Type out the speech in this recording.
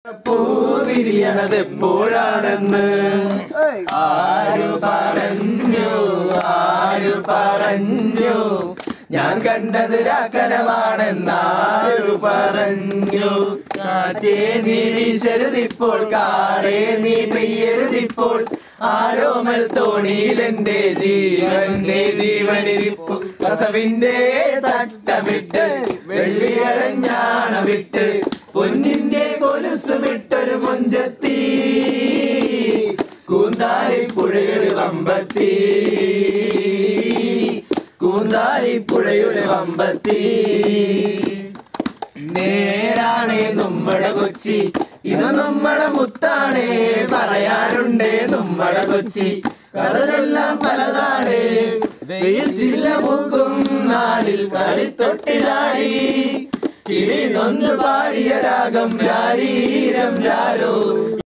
പൂ വിരിയണത് എപ്പോഴാണെന്ന് ആരു പറഞ്ഞു ആരു പറഞ്ഞു ഞാൻ കണ്ടത് രാക്കനവാണെന്നാരു പറഞ്ഞു കാറ്റേ നീ വീശരുതിപ്പോൾ കാറേ നീ പെയ്യരുതിപ്പോൾ ആരോമൽ തോണിയിൽ എന്റെ ജീവന്റെ ജീവനിരിപ്പു കസവിന്റെ തട്ടമിട്ട് വെള്ളിയരഞ്ഞാണമിട്ട് പൊന്നിന്റെ കൊലുസ് വിട്ടൊരു മൊഞ്ചത്തി കൂന്താലി പുഴയൊരു വമ്പത്തി കൂന്താലി പുഴയുടെ വമ്പത്തി നേരാണേ നമ്മടെ കൊച്ചി ഇത് നമ്മടെ മുത്താണേ പറയാനുണ്ടേ നമ്മടെ കൊച്ചി കഥകളെല്ലാം പലതാണ് വെയിൽ ചില്ല പൂക്കും നാളിൽ കളിത്തൊട്ടിലാടി കിളി നൊന്ന് പാടിയ രാഗം രാരീരം രാരോ